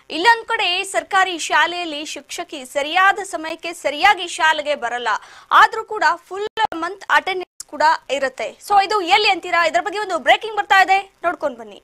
ಇಲ್ಲೊಂದ್ ಕಡೆ ಸರ್ಕಾರಿ ಶಾಲೆಯಲ್ಲಿ ಶಿಕ್ಷಕಿ ಸರಿಯಾದ ಸಮಯಕ್ಕೆ ಸರಿಯಾಗಿ ಶಾಲೆಗೆ ಬರಲ್ಲ ಆದ್ರೂ ಕೂಡ ಫುಲ್ ಮಂತ್ ಅಟೆಂಡೆನ್ಸ್ ಕೂಡ ಇರುತ್ತೆ ಸೊ ಇದು ಎಲ್ಲಿ ಅಂತೀರಾ ಇದ್ರ ಬಗ್ಗೆ ಒಂದು ಬ್ರೇಕಿಂಗ್ ಬರ್ತಾ ಇದೆ ನೋಡ್ಕೊಂಡ್ ಬನ್ನಿ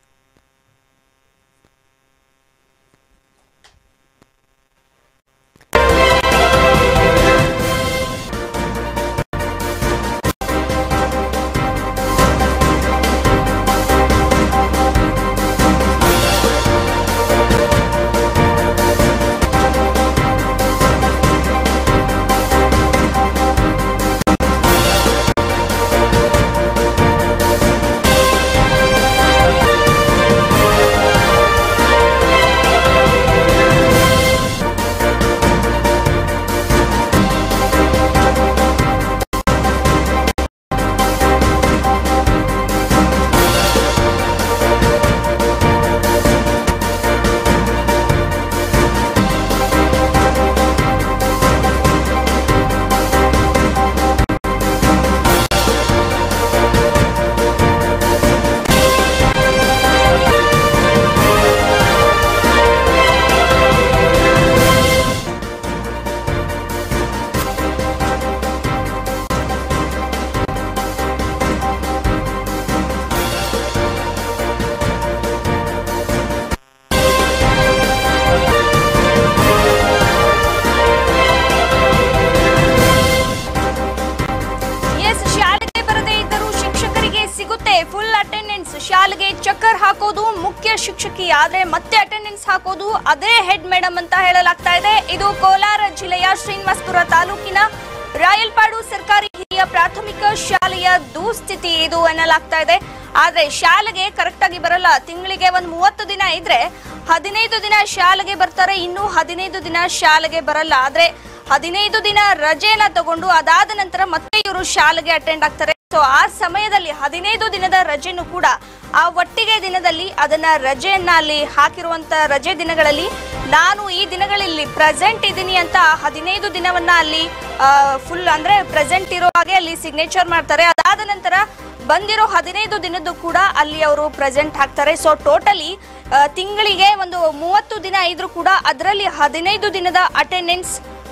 ಎಸ್ ಶಾಲೆಗೆ ಬರದೇ ಇದ್ದರೂ ಶಿಕ್ಷಕರಿಗೆ ಸಿಗುತ್ತೆ ಫುಲ್ ಅಟೆಂಡೆನ್ಸ್ ಶಾಲೆಗೆ ಚಕ್ಕರ್ ಹಾಕೋದು ಮುಖ್ಯ ಶಿಕ್ಷಕಿ ಆದ್ರೆ ಮತ್ತೆ ಅಟೆಂಡೆನ್ಸ್ ಹಾಕೋದು ಅದೇ ಹೆಡ್ ಮೇಡಮ್ ಅಂತ ಹೇಳಲಾಗ್ತಾ ಇದೆ ಇದು ಕೋಲಾರ ಜಿಲ್ಲೆಯ ಶ್ರೀನಿವಾಸಪುರ ತಾಲೂಕಿನ ರಾಯಲ್ಪಾಡು ಸರ್ಕಾರಿ ಹಿರಿಯ ಪ್ರಾಥಮಿಕ ಶಾಲೆಯ ದುಸ್ಥಿತಿ ಇದು ಎನ್ನಲಾಗ್ತಾ ಇದೆ ಆದ್ರೆ ಶಾಲೆಗೆ ಕರೆಕ್ಟ್ ಆಗಿ ಬರಲ್ಲ ತಿಂಗಳಿಗೆ ಒಂದ್ ಮೂವತ್ತು ದಿನ ಇದ್ರೆ ಹದಿನೈದು ದಿನ ಶಾಲೆಗೆ ಬರ್ತಾರೆ ಇನ್ನು ಹದಿನೈದು ದಿನ ಶಾಲೆಗೆ ಬರಲ್ಲ ಆದ್ರೆ ಹದಿನೈದು ದಿನ ರಜೆಯನ್ನ ತಗೊಂಡು ಅದಾದ ನಂತರ ಮತ್ತೆ ಇವರು ಶಾಲೆಗೆ ಅಟೆಂಡ್ ಆಗ್ತಾರೆ ಸೊ ಆ ಸಮಯದಲ್ಲಿ ಹದಿನೈದು ದಿನದ ರಜೆನು ಕೂಡ ಆ ಒಟ್ಟಿಗೆ ದಿನದಲ್ಲಿ ಅದನ್ನ ರಜೆಯನ್ನ ಅಲ್ಲಿ ಹಾಕಿರುವಂತ ರಜೆ ದಿನಗಳಲ್ಲಿ ನಾನು ಈ ದಿನಗಳಲ್ಲಿ ಪ್ರೆಸೆಂಟ್ ಇದ್ದೀನಿ ಅಂತ ಹದಿನೈದು ದಿನವನ್ನ ಅಲ್ಲಿ ಫುಲ್ ಅಂದ್ರೆ ಪ್ರೆಸೆಂಟ್ ಇರೋ ಹಾಗೆ ಅಲ್ಲಿ ಸಿಗ್ನೇಚರ್ ಮಾಡ್ತಾರೆ ಅದಾದ ನಂತರ ಬಂದಿರೋ ಹದಿನೈದು ದಿನದ್ದು ಕೂಡ ಅಲ್ಲಿ ಅವರು ಪ್ರೆಸೆಂಟ್ ಹಾಕ್ತಾರೆ ಸೊ ಟೋಟಲಿ ತಿಂಗಳಿಗೆ ಒಂದು ಮೂವತ್ತು ದಿನ ಇದ್ರೂ ಕೂಡ ಅದರಲ್ಲಿ ಹದಿನೈದು ದಿನದ ಅಟೆಂಡೆನ್ಸ್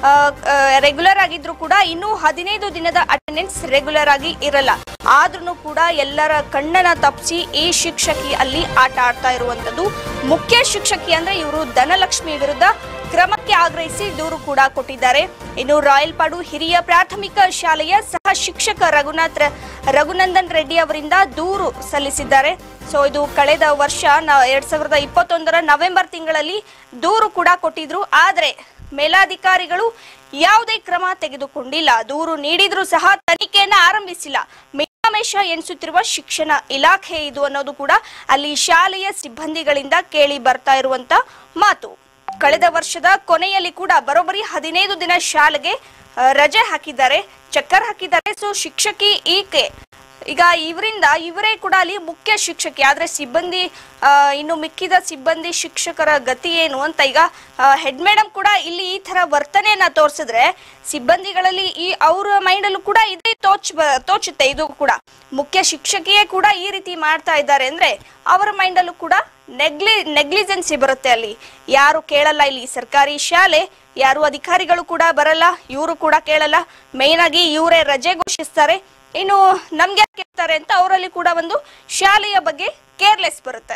ರೆಗ್ಯುಲರ್ ಆಗಿದ್ರು ಕೂಡ ಇನ್ನು ಹದಿನೈದು ದಿನದ ಅಟೆಂಡೆನ್ಸ್ ರೆಗ್ಯುಲರ್ ಆಗಿ ಇರಲ್ಲ ಆದ್ರೂ ಕೂಡ ಎಲ್ಲರ ಕಣ್ಣನ್ನ ತಪ್ಪಿಸಿ ಈ ಶಿಕ್ಷಕಿ ಅಲ್ಲಿ ಆಟ ಆಡ್ತಾ ಇರುವಂತದ್ದು ಮುಖ್ಯ ಶಿಕ್ಷಕಿ ಅಂದ್ರೆ ಇವರು ಧನಲಕ್ಷ್ಮಿ ವಿರುದ್ಧ ಕ್ರಮಕ್ಕೆ ಆಗ್ರಹಿಸಿ ದೂರು ಕೂಡ ಕೊಟ್ಟಿದ್ದಾರೆ ಇನ್ನು ರಾಯಲ್ಪಾಡು ಹಿರಿಯ ಪ್ರಾಥಮಿಕ ಶಾಲೆಯ ಸಹ ಶಿಕ್ಷಕ ರಘುನಾಥ್ ರ- ರಘುನಂದನ್ ರೆಡ್ಡಿ ಅವರಿಂದ ದೂರು ಸಲ್ಲಿಸಿದ್ದಾರೆ ಸೊ ಇದು ಕಳೆದ ವರ್ಷ ನ- ಎರಡ್ ಸಾವಿರದ ಇಪ್ಪತ್ತೊಂದರ ನವೆಂಬರ್ ತಿಂಗಳಲ್ಲಿ ದೂರು ಕೂಡ ಕೊಟ್ಟಿದ್ರು ಆದ್ರೆ ಮೇಲಾಧಿಕಾರಿಗಳು ಯಾವುದೇ ಕ್ರಮ ತೆಗೆದುಕೊಂಡಿಲ್ಲ ದೂರು ನೀಡಿದ್ರೂ ಸಹ ತನಿಖೆಯನ್ನ ಆರಂಭಿಸಿಲ್ಲ ಮೀನಾಮೇಷ ಎನಿಸುತ್ತಿರುವ ಶಿಕ್ಷಣ ಇಲಾಖೆ ಇದು ಅನ್ನೋದು ಕೂಡ ಅಲ್ಲಿ ಶಾಲೆಯ ಸಿಬ್ಬಂದಿಗಳಿಂದ ಕೇಳಿ ಬರ್ತಾ ಇರುವಂತ ಮಾತು ಕಳೆದ ವರ್ಷದ ಕೊನೆಯಲ್ಲಿ ಕೂಡ ಬರೋಬ್ಬರಿ ಹದಿನೈದು ದಿನ ಶಾಲೆಗೆ ಆ, ರಜೆ ಹಾಕಿದ್ದಾರೆ ಚಕ್ಕರ್ ಹಾಕಿದ್ದಾರೆ ಸೊ ಶಿಕ್ಷಕಿ ಈಕೆ ಈಗ ಇವರಿಂದ ಇವರೇ ಕೂಡ ಅಲ್ಲಿ ಮುಖ್ಯ ಶಿಕ್ಷಕಿ ಆದ್ರೆ ಸಿಬ್ಬಂದಿ ಆ, ಇನ್ನು ಮಿಕ್ಕಿದ ಸಿಬ್ಬಂದಿ ಶಿಕ್ಷಕರ ಗತಿ ಏನು ಅಂತ ಈಗ ಹೆಡ್ ಮೇಡಮ್ ಕೂಡ ಇಲ್ಲಿ ಈ ತರ ವರ್ತನೆಯನ್ನ ತೋರಿಸಿದ್ರೆ ಸಿಬ್ಬಂದಿಗಳಲ್ಲಿ ಈ ಅವರ ಮೈಂಡಲ್ಲೂ ಕೂಡ ಇದೇ ತೋಚ್ ಬ- ತೋಚುತ್ತೆ ಇದು ಕೂಡ ಮುಖ್ಯ ಶಿಕ್ಷಕಿಯೇ ಕೂಡ ಈ ರೀತಿ ಮಾಡ್ತಾ ಇದ್ದಾರೆ ಅಂದ್ರೆ ಅವರ ಮೈಂಡಲ್ಲೂ ಕೂಡ ನೆಗ್ಲಿ ನೆಗ್ಲಿಜೆನ್ಸಿ ಬರುತ್ತೆ ಅಲ್ಲಿ ಯಾರು ಕೇಳಲ್ಲ ಇಲ್ಲಿ ಸರ್ಕಾರಿ ಶಾಲೆ ಯಾರು ಅಧಿಕಾರಿಗಳು ಕೂಡ ಬರಲ್ಲ ಇವರು ಕೂಡ ಕೇಳಲ್ಲ ಮೇನ್ ಆಗಿ ಇವರೇ ರಜೆ ಘೋಷಿಸ್ತಾರೆ ಇನ್ನು ನಮ್ಗೆ ಯಾಕೆ ಕೇಳ್ತಾರೆ ಅಂತ ಅವರಲ್ಲಿ ಕೂಡ ಒಂದು ಶಾಲೆಯ ಬಗ್ಗೆ ಕೇರ್ಲೆಸ್ ಬರುತ್ತೆ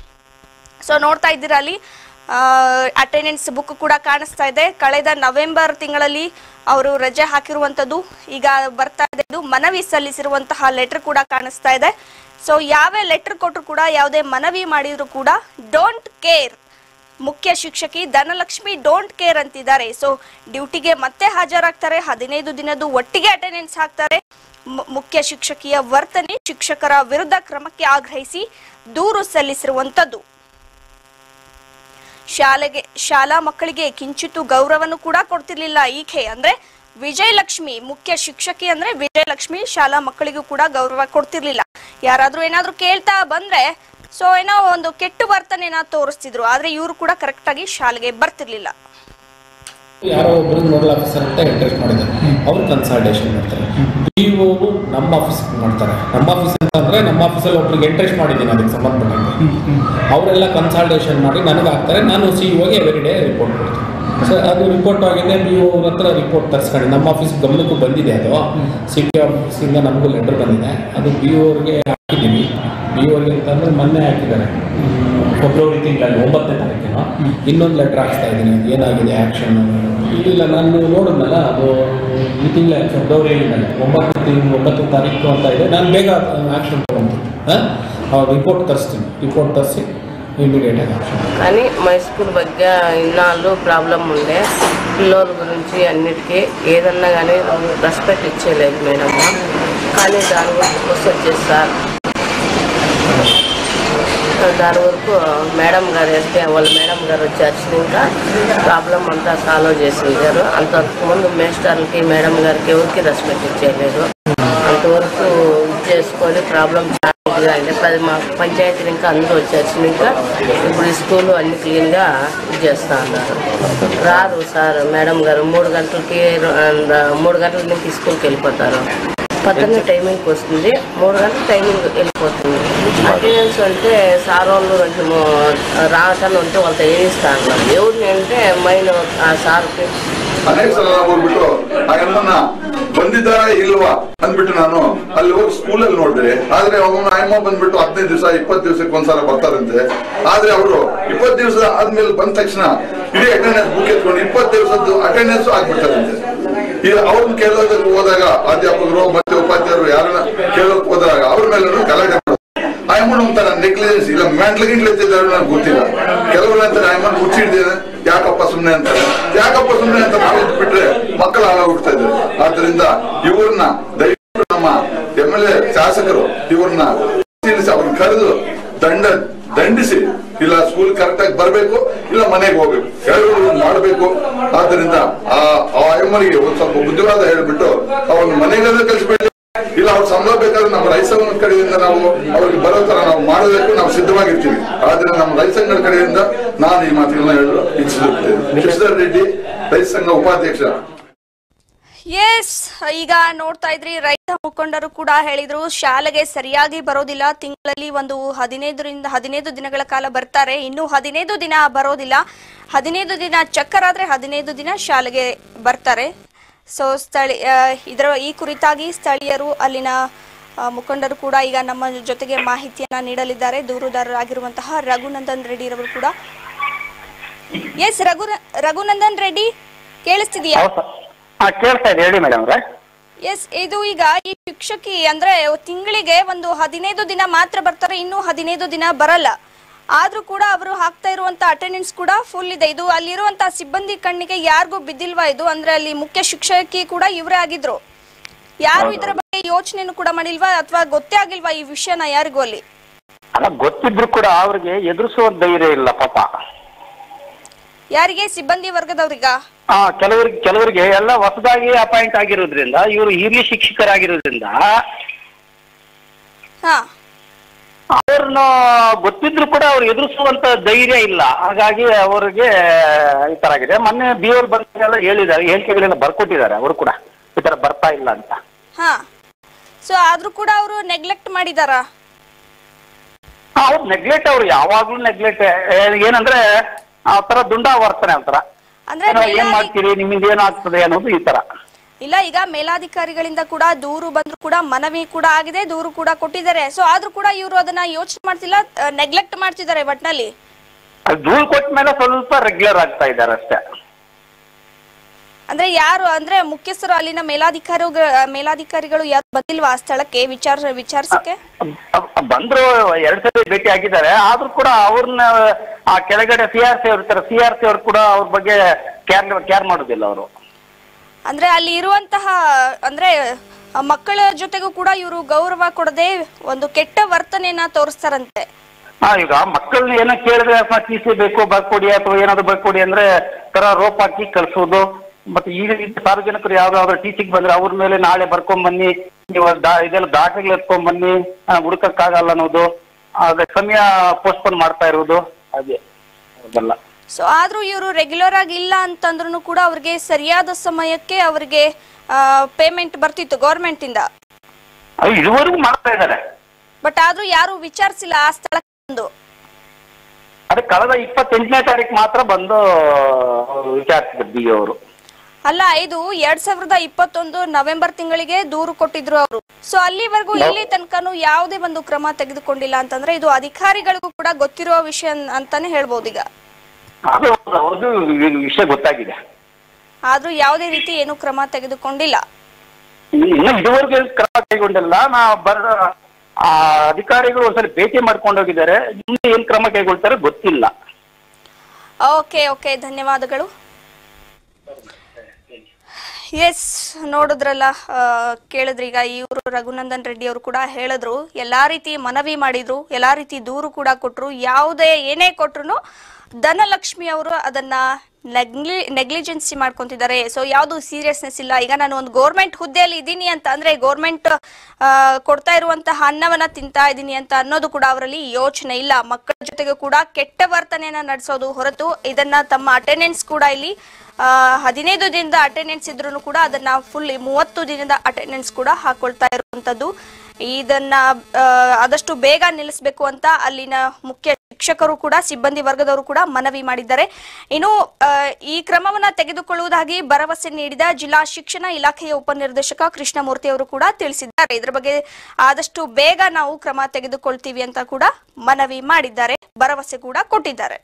ಸೊ ನೋಡ್ತಾ ಇದ್ದೀರಾ ಅಲ್ಲಿ ಅಟೆಂಡೆನ್ಸ್ ಬುಕ್ ಕೂಡ ಕಾಣಿಸ್ತಾ ಇದೆ ಕಳೆದ ನವೆಂಬರ್ ತಿಂಗಳಲ್ಲಿ ಅವರು ರಜೆ ಹಾಕಿರುವಂತದ್ದು ಈಗ ಬರ್ತಾ ಇದೆ ಇದು ಮನವಿ ಸಲ್ಲಿಸಿರುವಂತಹ ಲೆಟರ್ ಕೂಡ ಕಾಣಿಸ್ತಾ ಇದೆ ಸೊ ಯಾವೇ ಲೆಟರ್ ಕೊಟ್ಟರು ಕೂಡ ಯಾವುದೇ ಮನವಿ ಮಾಡಿದ್ರು ಕೂಡ ಡೋಂಟ್ ಕೇರ್ ಮುಖ್ಯ ಶಿಕ್ಷಕಿ ಧನಲಕ್ಷ್ಮಿ ಡೋಂಟ್ ಕೇರ್ ಅಂತಿದ್ದಾರೆ ಸೊ ಡ್ಯೂಟಿಗೆ ಮತ್ತೆ ಹಾಜರಾಗ್ತಾರೆ ಹದಿನೈದು ದಿನದ್ದು ಒಟ್ಟಿಗೆ ಅಟೆಂಡೆನ್ಸ್ ಹಾಕ್ತಾರೆ ಮು- ಮುಖ್ಯ ಶಿಕ್ಷಕಿಯ ವರ್ತನೆ ಶಿಕ್ಷಕರ ವಿರುದ್ಧ ಕ್ರಮಕ್ಕೆ ಆಗ್ರಹಿಸಿ ದೂರು ಸಲ್ಲಿಸಿರುವಂತದ್ದು ಶಾಲೆಗೆ ಶಾಲಾ ಮಕ್ಕಳಿಗೆ ಕಿಂಚಿತ್ತು ಗೌರವನು ಕೂಡ ಕೊಡ್ತಿರ್ಲಿಲ್ಲ ಈಕೆ ಅಂದ್ರೆ ವಿಜಯಲಕ್ಷ್ಮಿ ಮುಖ್ಯ ಶಿಕ್ಷಕಿ ಅಂದ್ರೆ ವಿಜಯಲಕ್ಷ್ಮಿ ಶಾಲಾ ಮಕ್ಕಳಿಗೂ ಕೂಡ ಗೌರವ ಕೊಡ್ತಿರ್ಲಿಲ್ಲ ಯಾರಾದ್ರೂ ಏನಾದ್ರೂ ಕೇಳ್ತಾ ಬಂದ್ರೆ ಸೊ ಏನೋ ಒಂದು ಕೆಟ್ಟ ವರ್ತನೆನ ತೋರಿಸ್ತಿದ್ರು ಆದ್ರೆ ಇವರು ಕೂಡ ಕರೆಕ್ಟ್ ಆಗಿ ಶಾಲೆಗೆ ಬರ್ತಿರ್ಲಿಲ್ಲ ಯಾರೋ ಒಬ್ರು ನೋಡಲ್ ಆಫೀಸರ್ ಅಂತ ಇಂಟ್ರೆಸ್ಟ್ ಮಾಡಿದ್ದಾರೆ ಅವ್ರು ಕನ್ಸಲ್ಟೇಷನ್ ಮಾಡ್ತಾರೆ ಪಿ ಒ ನಮ್ಮ ಆಫೀಸ್ ಮಾಡ್ತಾರೆ ನಮ್ಮ ಆಫೀಸ್ ಅಂತ ಅಂದ್ರೆ ನಮ್ಮ ಆಫೀಸಲ್ಲಿ ಒಬ್ರಿಗೆ ಇಂಟ್ರೆಸ್ಟ್ ಮಾಡಿದ್ದೀನಿ ಅದಕ್ಕೆ ಸಂಬಂಧಪಟ್ಟಂಗೆ ಅವರೆಲ್ಲ ಕನ್ಸಲ್ಟೇಷನ್ ಮಾಡಿ ನನಗೆ ಹಾಕ್ತಾರೆ ನಾನು ಸಿ ಇಒಗೆ ಎವ್ರಿ ಡೇ ರಿಪೋರ್ಟ್ ಕೊಡ್ತೀನಿ ಸೊ ಅದು ರಿಪೋರ್ಟ್ ಆಗಿದೆ ಪಿ ಒ ಅವ್ರ ಹತ್ರ ರಿಪೋರ್ಟ್ ತರಿಸ್ಕೊಂಡು ನಮ್ಮ ಆಫೀಸ್ ಗಮನಕ್ಕೂ ಬಂದಿದೆ ಅದು ಸಿ ಪಿ ಆಫೀಸಿಂದ ನಮಗೂ ಲೆಟರ್ ಬಂದಿದೆ ಅದು ಬಿ ಅವ್ರಿಗೆ ಹಾಕಿದ್ದೀವಿ ಬಿ ಅವ್ರಿಗೆ ಅಂತಂದ್ರೆ ಮೊನ್ನೆ ಹಾಕಿದ್ದಾರೆ ಫೆಬ್ರವರಿ ತಿಂಗಳಲ್ಲಿ ಒಂಬತ್ತನೇ ತಾರೀಕಿನ ಇನ್ನೊಂದು ಲೆಟರ್ ಹಾಕ್ಸ್ತಾ ಇದ್ದೀನಿ ಅದು ಏನಾಗಿದೆ ಆ್ಯಕ್ಷನ್ ಇಲ್ಲ ನಾನು ನೋಡಿದ್ನಲ್ಲ ಅದು ಈ ತಿಂಗಳ ಫೆಬ್ರವರಿಯಿಂದಲೇ ಒಂಬತ್ತು ತಿಂಗಳು ಒಂಬತ್ತು ತಾರೀಕು ಅಂತ ಇದೆ ನಾನು ಬೇಗ ಆ್ಯಕ್ಷನ್ ತೊಗೊತೀನಿ ಹಾಂ ರಿಪೋರ್ಟ್ ತರಿಸ್ತೀನಿ రిపోర్ట్ తరిసి ఇమీడియట్గా యాక్షన్ కానీ మా స్కూల్ ಬಗ್ಗೆ ఇన్నాళ్ళు ప్రాబ్లం ఉండే పిల్లల గురించి అన్నిటికీ ఏదన్నా కానీ రెస్పెక్ట్ ఇచ్చేయలేదు మేడం కానీ దాని వరకు వచ్చేసి సార్ దాని వరకు మేడం గారు వేస్తే వాళ్ళ మేడం గారు వచ్చి వచ్చినాక ప్రాబ్లం అంతా సాల్వ్ చేసిండారు అంతకుముందు మేస్టర్లకి మేడం గారికి ఎవరికి రెస్పెక్ట్ ఇచ్చేయలేదు అంతవరకు ఇది చేసుకొని ప్రాబ్లం చాలా ఇదిగా అయింది పది మా పంచాయతీలు ఇంకా అందరూ వచ్చేసి ఇంకా ఇప్పుడు ఈ స్కూల్ అన్ని క్లీన్గా ఇది చేస్తా ఉన్నారు రారు సార్ మేడం గారు మూడు గంటలకి ర- మూడు గంటల నుంచి స్కూల్కి వెళ్ళిపోతారు పద్దెనిమిది టైమింగ్కి వస్తుంది మూడు గంటల టైమింగ్ వెళ్ళిపోతుంది అటెండెన్స్ అంటే సార్ వాళ్ళు కొంచెం రావటాన్ని ఉంటే వాళ్ళతో వేయిస్తా ఉన్నారు ఎవరిని అంటే మైన్ ఆ సార్కి ಅನೇಕ ಸಲ ನಾವು ಹೋಗ್ಬಿಟ್ಟು ಆ ಅಮ್ಮನ್ನ ಬಂದಿದ್ದಾರಾ ಇಲ್ವಾ ಅಂದ್ಬಿಟ್ಟು ನಾನು ಅಲ್ಲಿ ಹೋಗಿ ಸ್ಕೂಲಲ್ಲಿ ನೋಡಿದೆ ಆದ್ರೆ ಅವನ ಅಮ್ಮ ಬಂದ್ಬಿಟ್ಟು ಹದಿನೈದು ದಿವಸ ಇಪ್ಪತ್ತು ದಿವಸಕ್ಕೆ ಒಂದ್ಸಲ ಬರ್ತಾರಂತೆ ಆದ್ರೆ ಅವರು ಇಪ್ಪತ್ತು ದಿವಸ ಆದ್ಮೇಲೆ ಬಂದ ತಕ್ಷಣ ಇಡೀ ಅಟೆಂಡೆನ್ಸ್ ಬುಕ್ ಎತ್ಕೊಂಡು ಇಪ್ಪತ್ತು ದಿವಸದ್ದು ಅಟೆಂಡೆನ್ಸ್ ಆಗ್ಬಿಡ್ತಾರಂತೆ ಈಗ ಅವ್ರನ್ನ ಕೇಳೋದಕ್ಕೆ ಹೋದಾಗ ಅಧ್ಯಾಪಕರು ಮತ್ತೆ ಉಪಾಧ್ಯಾಯರು ಯಾರನ್ನ ಕೇಳೋದಕ್ಕೆ ಹೋದಾಗ ಅವ್ರ ಮೇಲೆ ಗಲಾಟೆ ಮಾಡೋದು ಆ ಅಮ್ಮನ ಒಂಥರ ನೆಗ್ಲಿಜೆನ್ಸ್ ಇಲ್ಲ ಮೆಂಟ್ಲು ಗಿಂಟ್ಲು ಎತ್ತಿದ್ದಾರೆ ನನಗೆ ಗೊತ್ತಿಲ್ಲ ಕೆಲವರು ಅಂತಾರೆ ಅಮ್ಮನ ಹುಚ್ಚಿಡ್ದೇನೆ ಯಾಕಪ್ಪ ಸುಮ್ಮನೆ ಅಂತಾರೆ ಯಾಕಪ್ಪ ಸುಮ್ಮನೆ ಅಂತ ನಾವು ಬಿಟ್ರೆ ಮಕ್ಕಳು ಹಾಳಾಗ್ಬಿಡ್ತಾ ಇದ್ದಾರೆ ಆದ್ರಿಂದ ಇವ್ರನ್ನ ದಯವಿಟ್ಟು ನಮ್ಮ ಎಂ ಎಲ್ ಎ ಶಾಸಕರು ಇವ್ರನ್ನ ತಿಳಿಸಿ ಅವ್ರನ್ನ ಕರೆದು ದಂಡ ದಂಡಿಸಿ ಇಲ್ಲ ಸ್ಕೂಲ್ ಕರೆಕ್ಟ್ ಆಗಿ ಬರ್ಬೇಕು ಇಲ್ಲ ಮನೆಗೆ ಹೋಗ್ಬೇಕು ಎರಡು ಮಾಡಬೇಕು ಆದ್ರಿಂದ ಆ ಆ ಅಮ್ಮನಿಗೆ ಒಂದ್ ಸ್ವಲ್ಪ ಬುದ್ಧಿವಾದ ಹೇಳ್ಬಿಟ್ಟು ಅವ್ರನ್ನ ಮನೆಗೆಲ್ಲ ಕಳಿಸ್ಬೇಡಿ ಇಲ್ಲ ಅವ್ರ ಸಂಬಳ ಬೇಕಾದ್ರೆ ನಮ್ಮ ರೈತ ಸಂಘದ ಕಡೆಯಿಂದ ನಾವು ಅವ್ರಿಗೆ ಬರೋ ತರ ನಾವು ಮಾಡೋದಕ್ಕೂ ನಾವು ಸಿದ್ಧವಾಗಿರ್ತೀವಿ ಆದ್ರೆ ನಮ್ಮ ರೈತ ಸಂಘದ ಕಡೆಯಿಂದ ನಾನು ಈ ಮಾತುಗಳನ್ನ ಹೇಳಲು ಇಚ್ಛಿಸುತ್ತೇನೆ ಶಶಿಧರ್ ರೆಡ್ಡಿ ರೈತ ಸಂಘ ಉಪಾಧ್ಯಕ್ಷ ಎಸ್ ಈಗ ನೋಡ್ತಾ ಇದ್ರಿ ರೈತ ಮುಖಂಡರು ಕೂಡ ಹೇಳಿದ್ರು ಶಾಲೆಗೆ ಸರಿಯಾಗಿ ಬರೋದಿಲ್ಲ ತಿಂಗಳಲ್ಲಿ ಒಂದು ಹದಿನೈದರಿಂದ ಹದಿನೈದು ದಿನಗಳ ಕಾಲ ಬರ್ತಾರೆ ಇನ್ನು ಹದಿನೈದು ದಿನ ಬರೋದಿಲ್ಲ ಹದಿನೈದು ದಿನ ಚಕ್ಕರ್ ಆದ್ರೆ ಹದಿನೈದು ದಿನ ಶಾಲೆಗೆ ಬರ್ತಾರೆ ಸೊ ಸ್ಥಳೀಯ ಇದರ ಈ ಕುರಿತಾಗಿ ಸ್ಥಳೀಯರು ಅಲ್ಲಿನ ಆ, ಮುಖಂಡರು ಕೂಡ ಈಗ ನಮ್ಮ ಜೊತೆಗೆ ಮಾಹಿತಿಯನ್ನ ನೀಡಲಿದ್ದಾರೆ ದೂರುದಾರರಾಗಿರುವಂತಹ ರಘುನಂದನ್ ರೆಡ್ಡಿ ರವರು ಕೂಡ ಎಸ್ ರಘು ರಘುನಂದನ್ ರೆಡ್ಡಿ ಕೇಳಿಸ್ತಿದೆಯಾ ಹೌದು ಸರ್ ಹಾಂ ಕೇಳ್ತಾ ಇದೆ ಹೇಳಿ ಮೇಡಮ್ ಅವ್ರೆ ಎಸ್ ಇದು ಈಗ ಈ ಶಿಕ್ಷಕಿ ಅಂದ್ರೆ ತಿಂಗಳಿಗೆ ಒಂದು ಹದಿನೈದು ದಿನ ಮಾತ್ರ ಬರ್ತಾರೆ ಇನ್ನು ಹದಿನೈದು ದಿನ ಬರಲ್ಲ ಆದ್ರೂ ಕೂಡ ಅವರು ಹಾಕ್ತಾ ಇರುವಂತ ಅಟೆಂಡೆನ್ಸ್ ಕೂಡ ಫುಲ್ ಇದೆ ಇದು ಅಲ್ಲಿರುವಂತ ಸಿಬ್ಬಂದಿ ಕಣ್ಣಿಗೆ ಯಾರಿಗೂ ಬಿದ್ದಿಲ್ವಾ ಇದು ಅಂದ್ರೆ ಅಲ್ಲಿ ಮುಖ್ಯ ಶಿಕ್ಷಕಿ ಕೂಡ ಇವರೇ ಆಗಿದ್ರು ಯಾರು ಇದರ ಬಗ್ಗೆ ಯೋಚನೆನೂ ಕೂಡ ಮಾಡಿಲ್ವಾ ಅಥವಾ ಗೊತ್ತೇ ಆಗಿಲ್ವಾ ಈ ವಿಷಯನ ಯಾರಿಗೂ ಅಲ್ಲಿ ಅಲ್ಲ ಗೊತ್ತಿದ್ರು ಕೂಡ ಅವ್ರಿಗೆ ಎದುರಿಸುವ ಧೈರ್ಯ ಇಲ್ಲ ಪಾಪ ಯಾರಿಗೆ ಸಿಬ್ಬಂದಿ ವರ್ಗದವ್ರಿಗ ಆ ಕೆಲವರಿಗೆ ಕೆಲವರಿಗೆ ಎಲ್ಲ ಹೊಸದಾಗಿ ಅಪಾಯಿಂಟ್ ಆಗಿರೋದ್ರಿಂದ ಇವರು ಹಿರಿಯ ಶಿಕ್ಷಕರಾಗಿರೋದ್ರಿಂದ ಹಾ ಅವ್ರನ್ನ ಗೊತ್ತಿದ್ರು ಕೂಡ ಅವ್ರು ಎದುರಿಸುವಂತ ಧೈರ್ಯ ಇಲ್ಲ ಹಾಗಾಗಿ ಅವರಿಗೆ ಈ ತರ ಆಗಿದೆ ಮೊನ್ನೆ ಬಿ ಅವ್ರು ಬಂದಾಗೆಲ್ಲ ಹೇಳಿದ್ದಾರೆ ಹೇಳಿಕೆಗಳೆಲ್ಲ ಬರ್ಕೊಟ್ಟಿದ್ದಾರೆ ಅವರು ಕೂಡ ಈ ತರ ಬರ್ತಾ ಇಲ್ಲ ಅಂತ ಹಾ ಸೊ ಆದ್ರೂ ಕೂಡ ಅವರು ನೆಗ್ಲೆಕ್ಟ್ ಮಾಡಿದಾರಾ ಅವ್ರು ನೆಗ್ಲೆಕ್ಟ್ ಅವ್ರು ಯಾವಾಗ್ಲೂ ನೆಗ್ಲೆಕ್ಟ್ ಏನಂದ್ರೆ ಆ ತರ ದುಂಡಾ ವರ್ತನೆ ಅಂತಾರ ಅಂದ್ರೆ ಏನೋ ಏನ್ ಮೇಲಾಧಿ- ಮಾಡ್ತೀರಿ ನಿಮ್ಮಿಂದ ಏನ್ ಆಗ್ತದೆ ಅನ್ನೋದು ಈ ತರ ಇಲ್ಲ ಈಗ ಮೇಲಾಧಿಕಾರಿಗಳಿಂದ ಕೂಡ ದೂರು ಬಂದ್ರು ಕೂಡ ಮನವಿ ಕೂಡ ಆಗಿದೆ ದೂರು ಕೂಡ ಕೊಟ್ಟಿದ್ದಾರೆ ಸೊ ಆದ್ರೂ ಕೂಡ ಇವರು ಅದನ್ನ ಯೋಚನೆ ಮಾಡ್ತಿಲ್ಲ ನೆಗ್ಲೆಕ್ಟ್ ಮಾಡ್ತಿದ್ದಾರೆ ಒಟ್ನಲ್ಲಿ ಅದು ಧೂಳ್ ಕೊಟ್ಟ ಮೇಲೆ ಸ್ವಲ್ಪ ರೆಗ್ಯುಲರ್ ಆಗ್ತಾ ಇದ್ದಾರೆ ಅಷ್ಟೇ ಅಂದ್ರೆ ಯಾರು ಅಂದ್ರೆ ಮುಖ್ಯಸ್ಥರು ಅಲ್ಲಿನ ಮೇಲಾಧಿಕಾರಿ ಮೇಲಾಧಿಕಾರಿಗಳು ಯಾರು ಬಂದಿಲ್ವಾ ಆ ಸ್ಥಳಕ್ಕೆ ವಿಚಾರ ವಿಚಾರಿಸಕ್ಕೆ ಅ- ಅ- ಬಂದ್ರು ಎರಡ್ ಸಲ ಭೇಟಿ ಆಗಿದ್ದಾರೆ ಆದ್ರೂ ಕೂಡ ಅವ್ರನ್ನ ಆ ಕೆಳಗಡೆ ಸಿ ಆರ್ ಸಿ ಅವ್ರು ಇರ್ತಾರೆ ಸಿ ಆರ್ ಸಿ ಅವ್ರು ಕೂಡ ಅವ್ರ ಬಗ್ಗೆ ಕೇರ್ ಕೇರ್ ಮಾಡೋದಿಲ್ಲ ಅವರು ಅಂದ್ರೆ ಅಲ್ಲಿ ಇರುವಂತಹ ಅಂದ್ರೆ ಆ ಮಕ್ಕಳ ಜೊತೆಗೂ ಕೂಡ ಇವರು ಗೌರವ ಕೊಡದೆ ಒಂದು ಕೆಟ್ಟ ವರ್ತನೆಯನ್ನ ತೋರಿಸ್ತಾರಂತೆ ಹಾ ಈಗ ಮಕ್ಕಳನ್ನ ಏನೋ ಕೇಳಿದ್ರೆ ಅಥವಾ ಟಿ ಸಿ ಬೇಕು ಬರ್ಕೊಡಿ ಅಥವಾ ಏನಾದ್ರು ಬರ್ಕೊಡಿ ಅಂದ್ರೆ ತರ ರೋಪ್ ಹಾಕಿ ಕಳ್ಸೋದು ಮತ್ತೆ ಈಗ ಈಗ ಸಾರ್ವಜನಿಕರು ಯಾವ್ದಾದ್ರು ಟೀಚಿಂಗ್ ಬಂದ್ರೆ ಅವ್ರ ಮೇಲೆ ನಾಳೆ ಬರ್ಕೊಂಡ್ ಬನ್ನಿ ನೀವು ದಾ- ಇದೆಲ್ಲ ದಾಖಲೆಗಳು ಎತ್ಕೊಂಡ್ ಬನ್ನಿ ಆ, ಹುಡುಕಕ್ಕಾಗಲ್ಲ ಅನ್ನೋದು ಅದೇ ಸಮಯ ಪೋಸ್ಟ್ಪೋನ್ ಮಾಡ್ತಾ ಇರೋದು ಅದೇ ಅದೆಲ್ಲ ಸೊ ಆದ್ರೂ ಇವರು ರೆಗ್ಯುಲರ್ ಆಗಿ ಇಲ್ಲ ಅಂತಂದ್ರೂ ಕೂಡ ಅವ್ರಿಗೆ ಸರಿಯಾದ ಸಮಯಕ್ಕೆ ಅವರಿಗೆ ಪೇಮೆಂಟ್ ಬರ್ತಿತ್ತು ಗೌರ್ಮೆಂಟ್ ಇಂದ ಅದು ಇದುವರೆಗೂ ಮಾಡ್ತಾ ಇದ್ದಾರೆ ಬಟ್ ಆದ್ರೂ ಯಾರು ವಿಚಾರಿಸಿಲ್ಲ ಆ ಸ್ಥಳಕ್ಕೆ ಬಂದು ಅದೇ ಕಳೆದ ಇಪ್ಪತ್ತೆಂಟನೇ ತಾರೀಕು ಮಾತ್ರ ಬಂದು ವಿಚಾರಿಸಿದ್ರು ಬಿ ಅವರು ಅಲ್ಲ ಇದು ಎರಡ್ ಸಾವಿರದ ಇಪ್ಪತ್ತೊಂದು ನವೆಂಬರ್ ತಿಂಗಳಿಗೆ ದೂರು ಕೊಟ್ಟಿದ್ರು ಅವರು ಸೊ ಅಲ್ಲಿವರೆಗೂ ಇಲ್ಲಿ ತನಕನೂ ಯಾವುದೇ ಒಂದು ಕ್ರಮ ತೆಗೆದುಕೊಂಡಿಲ್ಲ ಅಂತಂದ್ರೆ ಇದು ಅಧಿಕಾರಿಗಳಿಗೂ ಕೂಡ ಗೊತ್ತಿರುವ ವಿಷಯ ಅನ್- ಅಂತಾನೆ ಹೇಳ್ಬೋದು ಈಗ ಅದು ಹೌದು, ಅವ್ರಿಗೂ ಈ ವಿಷಯ ಗೊತ್ತಾಗಿದೆ ಆದ್ರೂ ಯಾವುದೇ ರೀತಿ ಏನು ಕ್ರಮ ತೆಗೆದುಕೊಂಡಿಲ್ಲ ಇನ್ನು ಇದುವರೆಗೂ ಏನ್ ಕ್ರಮ ಕೈಗೊಂಡಿಲ್ಲ ನಾ ಬರ ಆ ಅಧಿಕಾರಿಗಳು ಒಂದ್ಸಲ ಭೇಟಿ ಮಾಡ್ಕೊಂಡು ಹೋಗಿದ್ದಾರೆ ಮುಂದೆ ಏನ್ ಕ್ರಮ ಕೈಗೊಳ್ತಾರೆ ಗೊತ್ತಿಲ್ಲ ಓಕೆ ಓಕೆ ಧನ್ಯವಾದಗಳು ಎಸ್ ನೋಡಿದ್ರಲ್ಲ ಆ, ಕೇಳಿದ್ರೀಗ ಇವರು ರಘುನಂದನ್ ರೆಡ್ಡಿ ಅವರು ಕೂಡ ಹೇಳಿದ್ರು ಎಲ್ಲಾ ರೀತಿ ಮನವಿ ಮಾಡಿದ್ರು ಎಲ್ಲಾ ರೀತಿ ದೂರು ಕೂಡ ಕೊಟ್ರು ಯಾವುದೇ ಏನೇ ಕೊಟ್ರು ಧನಲಕ್ಷ್ಮಿ ಅವರು ಅದನ್ನ ನೆಗ್ಲಿ ನೆಗ್ಲಿಜೆನ್ಸಿ ಮಾಡ್ಕೊಂತಿದ್ದಾರೆ ಸೊ ಯಾವುದು ಸೀರಿಯಸ್ನೆಸ್ ಇಲ್ಲ ಈಗ ನಾನು ಒಂದು ಗೌರ್ಮೆಂಟ್ ಹುದ್ದೆಯಲ್ಲಿ ಇದ್ದೀನಿ ಅಂತ ಅಂದ್ರೆ ಗೌರ್ಮೆಂಟ್ ಕೊಡ್ತಾ ಇರುವಂತಹ ಅನ್ನವನ್ನ ತಿಂತಾ ಇದ್ದೀನಿ ಅಂತ ಅನ್ನೋದು ಕೂಡ ಅವರಲ್ಲಿ ಯೋಚನೆ ಇಲ್ಲ ಮಕ್ಕಳ ಜೊತೆಗೆ ಕೂಡ ಕೆಟ್ಟ ವರ್ತನೆಯನ್ನ ನಡೆಸೋದು ಹೊರತು ಇದನ್ನ ತಮ್ಮ ಅಟೆಂಡೆನ್ಸ್ ಕೂಡ ಇಲ್ಲಿ ಆ, ಹದಿನೈದು ದಿನದ ಅಟೆಂಡೆನ್ಸ್ ಇದ್ರೂ ಕೂಡ ಅದನ್ನ ಫುಲ್ ಮೂವತ್ತು ದಿನದ ಅಟೆಂಡೆನ್ಸ್ ಕೂಡ ಹಾಕೊಳ್ತಾ ಇರುವಂತದ್ದು ಇದನ್ನ ಆ, ಆದಷ್ಟು ಬೇಗ ನಿಲ್ಲಿಸಬೇಕು ಅಂತ ಅಲ್ಲಿನ ಮುಖ್ಯ ಶಿಕ್ಷಕರು ಕೂಡ ಸಿಬ್ಬಂದಿ ವರ್ಗದವರು ಕೂಡ ಮನವಿ ಮಾಡಿದ್ದಾರೆ ಇನ್ನು ಆ, ಈ ಕ್ರಮವನ್ನ ತೆಗೆದುಕೊಳ್ಳುವುದಾಗಿ ಭರವಸೆ ನೀಡಿದ ಜಿಲ್ಲಾ ಶಿಕ್ಷಣ ಇಲಾಖೆಯ ಉಪನಿರ್ದೇಶಕ ಕೃಷ್ಣಮೂರ್ತಿ ಅವರು ಕೂಡ ತಿಳಿಸಿದ್ದಾರೆ ಇದರ ಬಗ್ಗೆ ಆದಷ್ಟು ಬೇಗ ನಾವು ಕ್ರಮ ತೆಗೆದುಕೊಳ್ತೀವಿ ಅಂತ ಕೂಡ ಮನವಿ ಮಾಡಿದ್ದಾರೆ ಭರವಸೆ ಕೂಡ ಕೊಟ್ಟಿದ್ದಾರೆ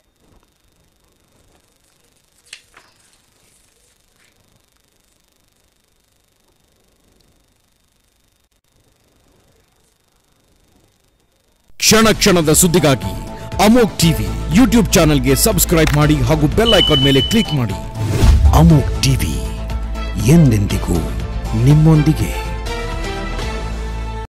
ಕ್ಷಣ ಕ್ಷಣದ ಸುದ್ದಿಗಾಗಿ ಅಮೋಕ್ ಟಿವಿ ಯೂಟ್ಯೂಬ್ ಚಾನೆಲ್ಗೆ ಸಬ್ಸ್ಕ್ರೈಬ್ ಮಾಡಿ ಹಾಗೂ ಬೆಲ್ ಐಕಾನ್ ಮೇಲೆ ಕ್ಲಿಕ್ ಮಾಡಿ ಅಮೋಕ್ ಟಿವಿ ಎಂದೆಂದಿಗೂ ನಿಮ್ಮೊಂದಿಗೆ